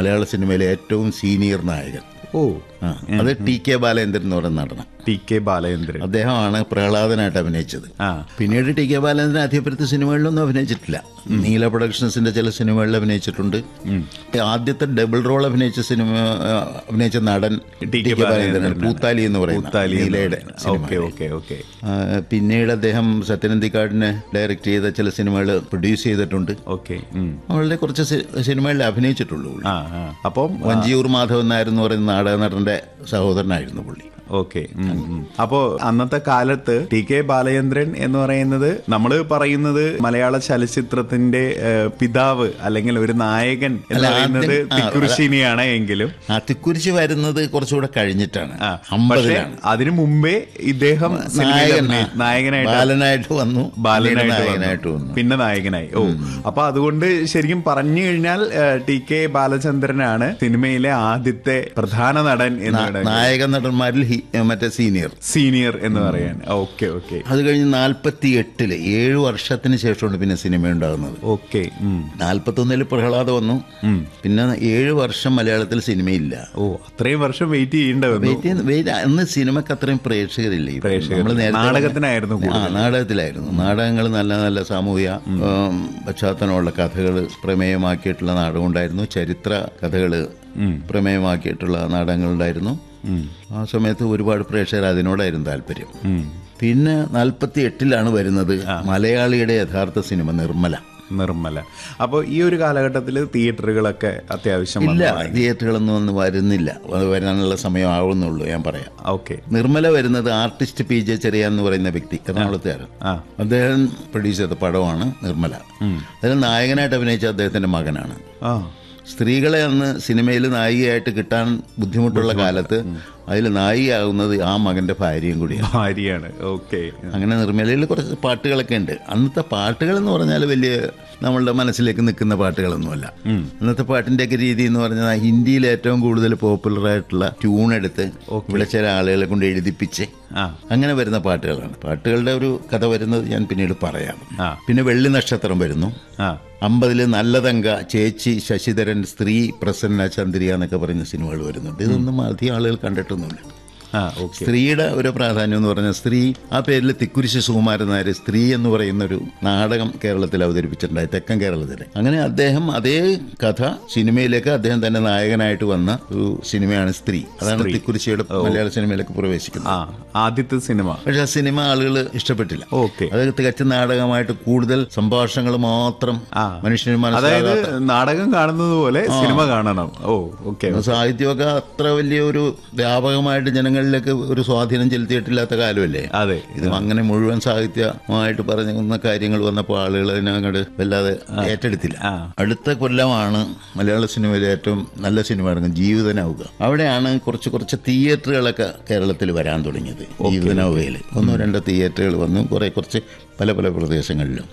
മലയാള സിനിമയിലെ ഏറ്റവും സീനിയർ നായകൻ ഓ ആ, അത് ടി കെ ബാലേന്ദ്രൻ എന്ന് പറയുന്ന നടനം ടി കെ ബാലചന്ദ്രൻ അദ്ദേഹമാണ് പ്രഹ്ലാദനായിട്ട് അഭിനയിച്ചത് ആ പിന്നീട് ടി കെ ബാലേന്ദ്രൻ അധികപ്പുറത്ത് സിനിമകളിലൊന്നും അഭിനയിച്ചിട്ടില്ല നീല പ്രൊഡക്ഷൻസിന്റെ ചില സിനിമകളിൽ അഭിനയിച്ചിട്ടുണ്ട് ആദ്യത്തെ ഡബിൾ റോൾ അഭിനയിച്ച സിനിമ ആ, അഭിനയിച്ച നടൻ ടി കെ ബാലേന്ദ്രൻ പൂത്താലി എന്ന് പറയുന്ന പൂത്താലി എന്ന് നീലയുടെ ഓക്കെ ഓക്കെ ഓക്കെ ആ, പിന്നീട് അദ്ദേഹം സത്യനന്ദിക്കാടിനെ ഡയറക്റ്റ് ചെയ്ത ചില സിനിമകൾ പ്രൊഡ്യൂസ് ചെയ്തിട്ടുണ്ട് ഓക്കെ വളരെ കുറച്ച് സി- സിനിമകളിൽ അഭിനയിച്ചിട്ടുള്ളൂ പുള്ളി. ആ ആ അപ്പം വഞ്ചിയൂർ മാധവൻ നായർ എന്ന് പറയുന്ന നാടക നടന്റെ സഹോദരനായിരുന്നു പുള്ളി ഓക്കെ അപ്പോ അന്നത്തെ കാലത്ത് ടി കെ ബാലചന്ദ്രൻ എന്ന് പറയുന്നത് നമ്മൾ പറയുന്നത് മലയാള ചലച്ചിത്രത്തിന്റെ ഏഹ്, പിതാവ് അല്ലെങ്കിൽ ഒരു നായകൻ എന്ന് അല്ല, പറയുന്നത് ആദ്യം- ആ, തിക്കുറിശിനിയാണ് എങ്കിലും ആ തിക്കുരിശ് വരുന്നത് കുറച്ചുകൂടെ കഴിഞ്ഞിട്ടാണ് ആ, പക്ഷേ അമ്പതിലാണ് അതിനു മുമ്പേ ഇദ്ദേഹം സിനിമയിൽ നായകൻ അഭിനയി- നായകനായിട്ട് ബാലനായിട്ട് വന്നു ബാലനായിട്ട് പിന്നീട് വന്നു. നായകനായിട്ട് വന്നു പിന്നെ നായകനായി ഓ അപ്പൊ അതുകൊണ്ട് ശരിക്കും പറഞ്ഞു കഴിഞ്ഞാൽ ഏഹ്, ടി കെ ബാലചന്ദ്രനാണ് സിനിമയിലെ ആദ്യത്തെ പ്രധാന നടൻ എന്ന് വേണമെങ്കിൽ നായക നടന്മാരിൽ ഹി- മറ്റേ സീനിയർ സീനിയർ എന്ന് പറയാൻ ഓക്കെ ഓക്കെ അത് കഴിഞ്ഞ് നാൽപ്പത്തി എട്ടില് ഏഴു വർഷത്തിന് ശേഷമാണ് പിന്നെ സിനിമ ഉണ്ടാകുന്നത് ഓക്കെ നാൽപ്പത്തൊന്നില് പ്രഹ്ലാദ വന്നു പിന്നെ ഏഴു വർഷം മലയാളത്തിൽ സിനിമയില്ല ഓ അത്രയും വർഷം വെയിറ്റ് ചെയ്യേണ്ട വന്നു വെയിറ്റ് ചെയ്യുന്ന- വെയിറ്റ് അന്ന് സിനിമക്ക് അത്രയും പ്രേക്ഷകരില്ല ഇപ്പം. പ്രേക്ഷകർ. നമ്മള് നേരത്തെ നാടകത്തിനായിരുന്നു ആ നാടകത്തിലായിരുന്നു നാടകങ്ങൾ നല്ല നല്ല സാമൂഹിക ഉം, പശ്ചാത്തലമുള്ള കഥകൾ പ്രമേയമാക്കിയിട്ടുള്ള നാടകം ഉണ്ടായിരുന്നു ചരിത്ര കഥകൾ പ്രമേയമാക്കിയിട്ടുള്ള നാടകങ്ങളുണ്ടായിരുന്നു ആ സമയത്ത് ഒരുപാട് പ്രേക്ഷകർ അതിനോടായിരുന്നു താല്പര്യം പിന്നെ നാൽപ്പത്തി എട്ടിലാണ് വരുന്നത് മലയാളിയുടെ യഥാർത്ഥ സിനിമ നിർമ്മല നിർമ്മല അപ്പോൾ ഈ ഒരു കാലഘട്ടത്തിൽ തിയേറ്ററുകളൊക്കെ അത്യാവശ്യം ഇല്ല തിയേറ്ററുകളൊന്നും ഒന്നും വരുന്നില്ല അത് വരാനുള്ള സമയം ആവുന്നുള്ളൂ ഞാൻ പറയാം ഓക്കെ നിർമ്മല വരുന്നത് ആർട്ടിസ്റ്റ് പി ജെ ചെറിയ എന്ന് പറയുന്ന വ്യക്തി എറണാകുളത്തുകാരൻ ആ അദ്ദേഹം പ്രൊഡ്യൂസ് ചെയ്ത പടമാണ് നിർമ്മല അതിൽ നായകനായിട്ട് അഭിനയിച്ച അദ്ദേഹത്തിന്റെ മകനാണ് ആ സ്ത്രീകളെ അന്ന് സിനിമയിൽ നായികയായിട്ട് കിട്ടാൻ ബുദ്ധിമുട്ടുള്ള കാലത്ത് അതിൽ നായികയാകുന്നത് ആ മകന്റെ ഭാര്യയും കൂടിയാണ് ഭാര്യയാണ് ഓക്കെ അങ്ങനെ നിർമ്മലയിൽ കുറച്ച് പാട്ടുകളൊക്കെ ഉണ്ട് അന്നത്തെ പാട്ടുകൾ എന്ന് പറഞ്ഞാൽ വലിയ നമ്മളുടെ മനസ്സിലേക്ക് നിൽക്കുന്ന പാട്ടുകളൊന്നുമല്ല അന്നത്തെ പാട്ടിന്റെയൊക്കെ രീതി എന്ന് പറഞ്ഞാൽ ഹിന്ദിയിൽ ഏറ്റവും കൂടുതൽ പോപ്പുലർ ആയിട്ടുള്ള ട്യൂൺ എടുത്ത് ഇവിടെ ചില ആളുകളെ കൊണ്ട് എഴുതിപ്പിച്ച് ആ അങ്ങനെ വരുന്ന പാട്ടുകളാണ് പാട്ടുകളുടെ ഒരു കഥ വരുന്നത് ഞാൻ പിന്നീട് പറയാം ആ. പിന്നെ വെള്ളി നക്ഷത്രം വരുന്നു ആ അമ്പതില് നല്ലതങ്ക ചേച്ചി ശശിധരൻ സ്ത്രീ പ്രസന്ന ചന്ദ്രിക എന്നൊക്കെ പറയുന്ന സിനിമകൾ വരുന്നുണ്ട് ഇതൊന്നും അധികം ആളുകൾ കണ്ടിട്ടൊന്നുമില്ല ആ ഓക്കെ സ്ത്രീയുടെ ഒരു പ്രാധാന്യം എന്ന് പറഞ്ഞാൽ സ്ത്രീ ആ പേരിൽ തിക്കുരിശ് സുകുമാരൻ നായർ സ്ത്രീ എന്ന് പറയുന്ന ഒരു നാടകം കേരളത്തിൽ അവതരിപ്പിച്ചിട്ടുണ്ടായി തെക്കൻ കേരളത്തിൽ അങ്ങനെ അദ്ദേഹം അതേ കഥ സിനിമയിലേക്ക് അദ്ദേഹം തന്നെ നായകനായിട്ട് വന്ന ഒരു സിനിമയാണ് സ്ത്രീ അതാണ് തിക്കുരിശിയുടെ മലയാള സിനിമയിലേക്ക് പ്രവേശിക്കുന്നത് ആ ആദ്യത്തെ സിനിമ പക്ഷെ ആ സിനിമ ആളുകൾ ഇഷ്ടപ്പെട്ടില്ല ഓക്കെ അത് തികച്ച നാടകമായിട്ട് കൂടുതൽ സംഭാഷണങ്ങൾ മാത്രം ആ. മനുഷ്യന് അതായത് മനസ്സിലാകാത്ത നാടകം കാണുന്നത് പോലെ സിനിമ കാണണം ഓ ഓക്കെ സാഹിത്യമൊക്കെ അത്ര വലിയ ഒരു വ്യാപകമായിട്ട് ജനങ്ങളിലേക്ക് ഒരു സ്വാധീനം ചെലുത്തിയിട്ടില്ലാത്ത കാലമല്ലേ അതെ ഇത് അങ്ങനെ മുഴുവൻ സാഹിത്യമായിട്ട് പറയുന്ന കാര്യങ്ങൾ വന്നപ്പോൾ ആളുകൾ അതിനങ്ങോട്ട് വല്ലാതെ ഏറ്റെടുത്തില്ല ആ. അടുത്ത കൊല്ലമാണ് മലയാള സിനിമയിലെ ഏറ്റവും നല്ല സിനിമ ഇറങ്ങും ജീവിതനൗക അവിടെയാണ് കുറച്ച് കുറച്ച് തിയേറ്ററുകളൊക്കെ കേരളത്തിൽ വരാൻ തുടങ്ങിയത് ജീവിതനൗകയിൽ ഒന്നോ രണ്ടോ തിയേറ്ററുകൾ വന്നു കുറെ കുറച്ച് പല പല പ്രദേശങ്ങളിലും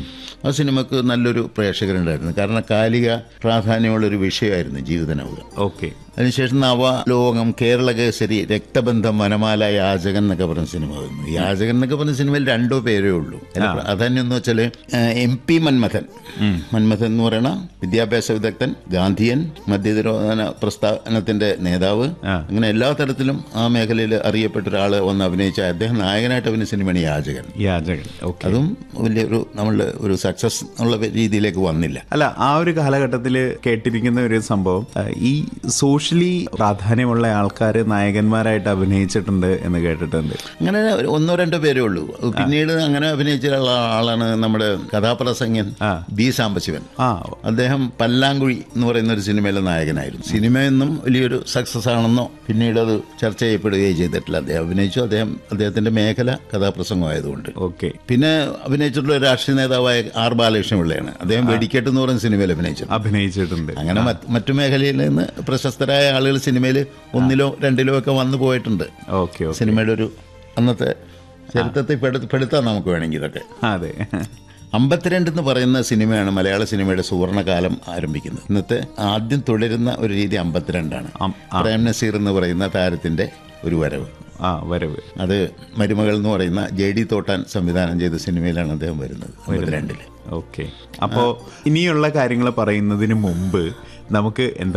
ആ സിനിമക്ക് നല്ലൊരു പ്രേക്ഷകരുണ്ടായിരുന്നു കാരണം കാലിക പ്രാധാന്യമുള്ളൊരു വിഷയമായിരുന്നു ജീവിതനൗക ഓക്കെ അതിനുശേഷം നവലോകം കേരള കേസരി രക്തബന്ധം വനമാല യാചകൻ എന്നൊക്കെ പറഞ്ഞ സിനിമ വന്നു യാചകൻ എന്നൊക്കെ പറഞ്ഞ സിനിമയിൽ രണ്ടോ പേരേ ഉള്ളൂ അതിൽ പ്രാധാന്യം എന്ന് വെച്ചാൽ എം പി മന്മഥൻ മന്മഥൻ എന്ന് പറയുന്ന വിദ്യാഭ്യാസ വിദഗ്ധൻ ഗാന്ധിയൻ മദ്യനിരോധന പ്രസ്ഥാനത്തിന്റെ നേതാവ് ആ. അങ്ങനെ എല്ലാ തരത്തിലും ആ മേഖലയിൽ അറിയപ്പെട്ട ഒരാൾ വന്ന് അഭിനയിച്ച അദ്ദേഹം നായകനായിട്ട് അഭിനയിച്ച സിനിമയാണ് യാചകൻ യാചകൻ ഓക്കെ അതും വലിയൊരു നമ്മളുടെ ഒരു സക്സസ് എന്നുള്ള രീതിയിലേക്ക് വന്നില്ല അല്ല ആ ഒരു കാലഘട്ടത്തിൽ കേട്ടിരിക്കുന്ന ഒരു സംഭവം ആ, ഈ സോഷ്യലി പ്രാധാന്യമുള്ള ആൾക്കാർ നായകന്മാരായിട്ട് അഭിനയിച്ചിട്ടുണ്ട് എന്ന് കേട്ടിട്ടുണ്ട് അങ്ങനെ ഒരു ഒന്നോ രണ്ടോ പേരേ ഉള്ളൂ പിന്നീട് അങ്ങനെ അഭിനയിച്ച ഒരാള- ആളാണ് നമ്മുടെ കഥാപ്രസംഗൻ ആ. ബി സാംബശിവൻ ആ അദ്ദേഹം പല്ലാങ്കുഴി എന്ന് പറയുന്ന ഒരു സിനിമയിലെ നായകനായിരുന്നു സിനിമയൊന്നും വലിയൊരു സക്സസ് ആണെന്നോ പിന്നീട് അത് ചർച്ച ചെയ്യപ്പെടുകയും ചെയ്തിട്ടില്ല അദ്ദേഹം അഭിനയിച്ചു അദ്ദേഹം അദ്ദേഹത്തിന്റെ മേഖല കഥാപ്രസംഗമായതുകൊണ്ട് ഓക്കെ പിന്നെ അഭിനയിച്ചിട്ടുള്ള ഒരു രാഷ്ട്രീയ നേതാവായ ആർ ബാലകൃഷ്ണപിള്ളയാണ് അദ്ദേഹം വെടിക്കെട്ട് എന്ന് പറയുന്ന സിനിമയിൽ അഭിനയിച്ചു അഭിനയിച്ചിട്ടുണ്ട് അങ്ങനെ മറ്റ് മറ്റു മേഖലയിൽ നിന്ന് പ്രശസ്തരായ ആളുകൾ സിനിമയിൽ ഒന്നിലോ രണ്ടിലോ ഒക്കെ വന്നു പോയിട്ടുണ്ട് ഓക്കെ ഓക്കെ സിനിമയുടെ ഒരു അന്നത്തെ ചരിത്രത്തിൽ പെടു- പെടുത്താം നമുക്ക് വേണമെങ്കിൽ ഇതൊക്കെ അതെ അമ്പത്തിരണ്ട് എന്ന് പറയുന്ന സിനിമയാണ് മലയാള സിനിമയുടെ സുവർണകാലം ആരംഭിക്കുന്നത് ഇന്നത്തെ ആദ്യം തുടരുന്ന ഒരു രീതി അമ്പത്തിരണ്ടാണ് അം- പ്രേം നസീർ എന്ന് പറയുന്ന താരത്തിന്റെ ഒരു വരവ് ആ വരവ് അത് മരുമകൾ എന്ന് പറയുന്ന ജെ ഡി തോട്ടാൻ സംവിധാനം ചെയ്ത സിനിമയിലാണ് അദ്ദേഹം വരുന്നത് അമ്പത്തിരണ്ടില് ഓക്കെ അപ്പോ ഇനിയുള്ള കാര്യങ്ങൾ പറയുന്നതിന് മുമ്പ് നമുക്ക് എന്താ